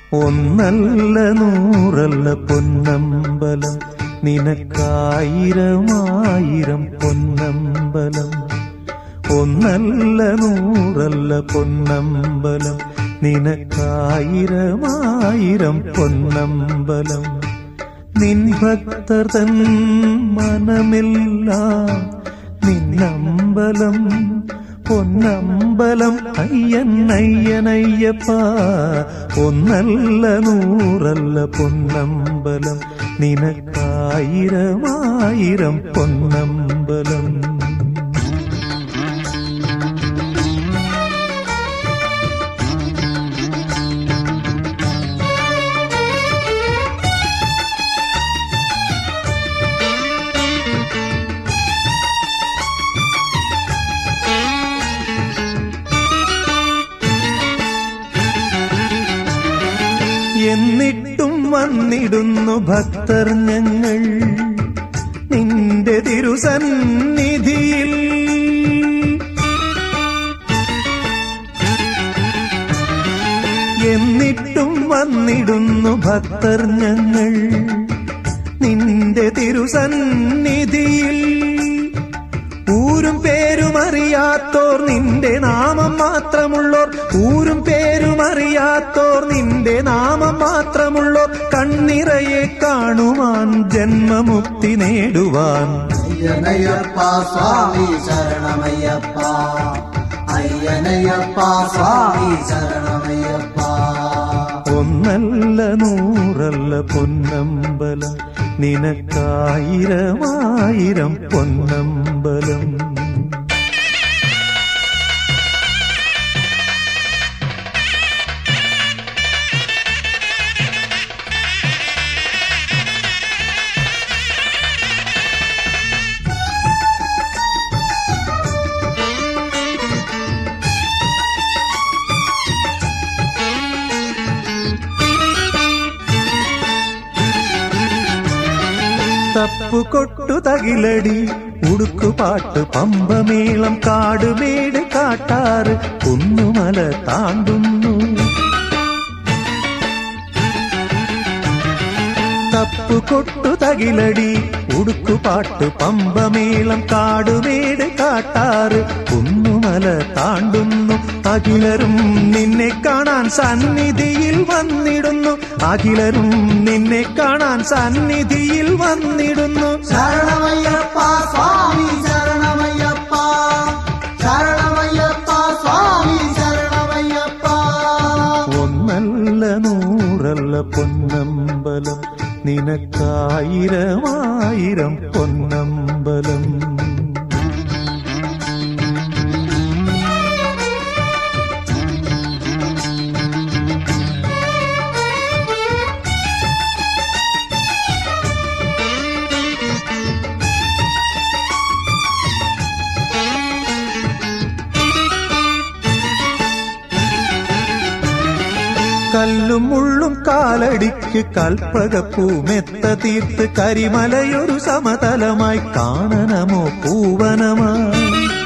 ഒന്നല്ല നൂറല്ല പൊന്നമ്പലം നിനക്കായിരമായിരം പൊന്നമ്പലം ഒന്നല്ല നൂറല്ല പൊന്നമ്പലം നിനക്കായിരമായിരം പൊന്നമ്പലം നിൻ ഭക്തർ തൻ മനമെല്ലാം നിന്നമ്പലം പൊന്നമ്പലം അയ്യൻ അയ്യനയ്യപ്പ ഒന്നല്ല നൂറല്ല പൊന്നമ്പലം നിനക്കായിരമായിരം പൊന്നമ്പലം എന്നിട്ടും വന്നിടുന്നു ഭക്തർ ഞങ്ങൾ നിന്റെ തിരുസന്നിധിയിൽ എന്നിട്ടും വന്നിടുന്നു ഭക്തർ ഞങ്ങൾ നിന്റെ തിരുസന്നിധിയിൽ ഊരും പേരും അറിയാത്തോർ നിന്റെ നാമം മാത്രമുള്ളോർ ഊരും പേരും അറിയാത്തോർ നിന്റെ നാമം മാത്രമുള്ളോർ കണ്ണിറയെ കാണുവാൻ ജന്മമുക്തി നേടുവാൻ അയ്യനയ്യപ്പ സ്വാമി ശരണമയ്യപ്പ അയ്യനയ്യപ്പ സ്വാമി ശരണമയ്യപ്പ ഒന്നല്ല നൂറല്ല പൊന്നമ്പലം നിനക്കായിരമായിരം പൊന്നമ്പലം തപ്പുകൊട്ടു തകിലടി ഉടുക്കുപാട്ട് പമ്പമേളം കാടുമേട് കാട്ടാറ് കുന്നുമല താണ്ടുന്നു തപ്പുകൊട്ടു തകിലടി ഉടുക്കുപാട്ട് പമ്പമേളം കാടുമേട് കാട്ടാറ് കുന്നുമല താണ്ടുന്നു അഖിലരും നിന്നെ കാണാൻ സന്നിധിയിൽ വന്നിടുന്നു അഖിലരും നിന്നെ കാണാൻ സന്നിധിയിൽ വന്നിടുന്നു ശരണമയ്യപ്പ സ്വാമി ശരണമയ്യപ്പ ശരണമയ്യപ്പ സ്വാമി ശരണമയ്യപ്പ ഒന്നല്ല നൂറല്ല പൊന്നമ്പലം നിനക്കായിരമായിരം പൊന്നമ്പലം കല്ലും മുള്ളും കാലടിക്ക് കൽപ്പകപ്പൂമെത്ത തീർത്ത് കരിമലയൊരു സമതലമായി കാണനമോ പൂവനമായി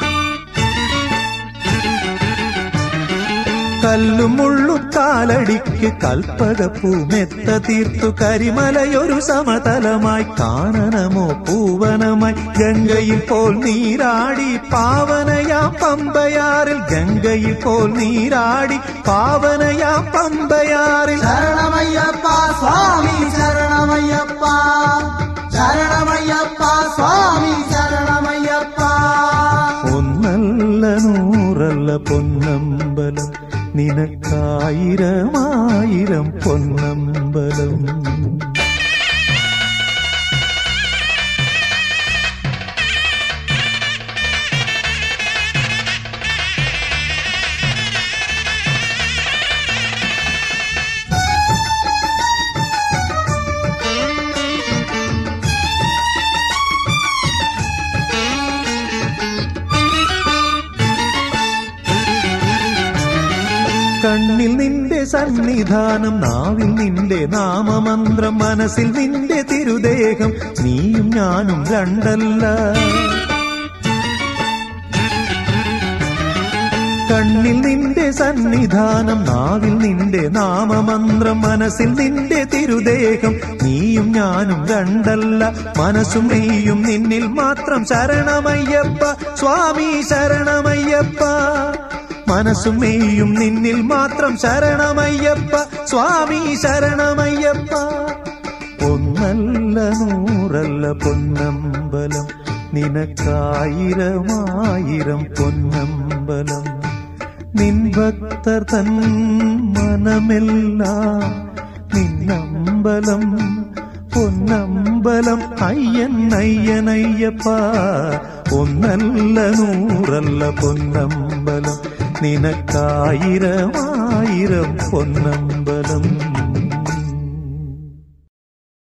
കല്ലും മുള്ളും കാലടിക്ക് കൽപ്പകപ്പൂമെത്ത തീർത്തു കരിമലയൊരു സമതലമായി കാണനമോ പൂവനമായി ഗംഗയിൽ പോൽ നീരാടി പാവനയാം പമ്പയാറിൽ ഗംഗയിൽ പോൽ നീരാടി പാവനയാം പമ്പയാറിൽ ശരണമയ്യപ്പ സ്വാമി ശരണമയ്യപ്പ ശരണമയ്യപ്പ സ്വാമി ശരണമയ്യപ്പ ഒന്നല്ല നൂറല്ല പൊന്നമ്പലം നിനക്കായിരമായിരം പൊന്നമ്പലം കണ്ണിൽ നിന്റെ സന്നിധാനം നാവിൽ നിന്റെ നാമമന്ത്രം മനസ്സിൽ നിന്റെ തിരുദേഹം നീയും ഞാനും രണ്ടല്ല കണ്ണിൽ നിന്റെ സന്നിധാനം നാവിൽ നിന്റെ നാമമന്ത്രം മനസ്സിൽ നിന്റെ തിരുദേഹം നീയും ഞാനും രണ്ടല്ല മനസ്സും നീയും നിന്നിൽ മാത്രം ശരണമയ്യപ്പ സ്വാമി ശരണമയ്യപ്പ മനസ്സും നീയും നിന്നിൽ മാത്രം ശരണമയ്യപ്പ സ്വാമി ശരണമയ്യപ്പ ഒന്നല്ല നൂറല്ല പൊന്നമ്പലം നിനക്കായിരമായിരം പൊന്നമ്പലം നിൻ ഭക്തർ തൻ മനമെല്ലാം നിന്നമ്പലം പൊന്നമ്പലം അയ്യൻ അയ്യനയ്യപ്പ ഒന്നല്ല നൂറല്ല പൊന്നമ്പലം നിനക്കായിരമായിരം പൊന്നമ്പലം